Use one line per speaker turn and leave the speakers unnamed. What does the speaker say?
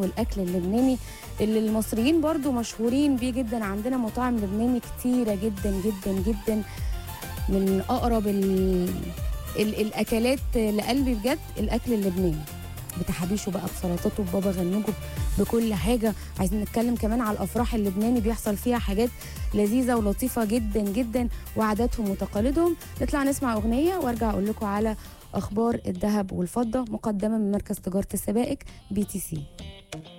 والاكل اللبناني اللي المصريين برضو مشهورين بيه جدا عندنا مطاعم لبناني كتيره جدا جدا جدا من اقرب ال... ال... الاكلات لقلبي بجد الاكل اللبناني بتحابيشه بقى بسلطاته ببابا غنوجه بكل حاجه عايزين نتكلم كمان على الافراح اللبناني بيحصل فيها حاجات لذيذه ولطيفه جدا جدا وعاداتهم وتقاليدهم نطلع نسمع اغنيه وارجع اقول لكم على اخبار الذهب والفضه مقدمه من مركز تجاره السبائك بي تي سي